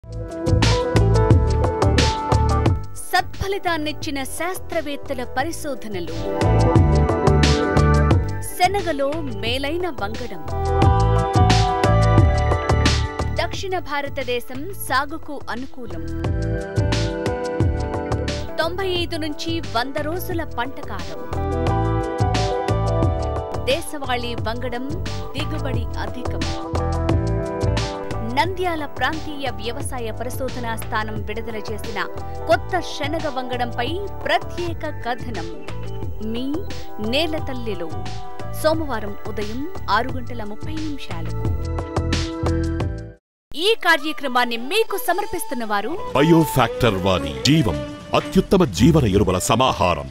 సత్ఫలితాన్నిచ్చిన శాస్త్రవేత్తల పరిశోధనలు శనగలో మేలైన వంగడం దక్షిణ భారతదేశం సాగుకు అనుకూలం తొంభై ఐదు నుంచి వంద రోజుల పంటకాలం దేశవాళీ వంగడం దిగుబడి అధికం నంద్యాల ప్రాంతీయ వ్యవసాయ పరిశోధనా స్థానం విడుదల చేసిన కొత్త శనగ వంగడంపై ప్రత్యేక కథనం మీ నేల తల్లిలో సోమవారం ఉదయం ఆరు గంటల ముప్పై నిమిషాలకు ఈ కార్యక్రమాన్ని మీకు సమర్పిస్తున్న వారు బయోఫ్యాక్టర్ వారి జీవం అత్యుత్తమ జీవన ఎరువుల సమాహారం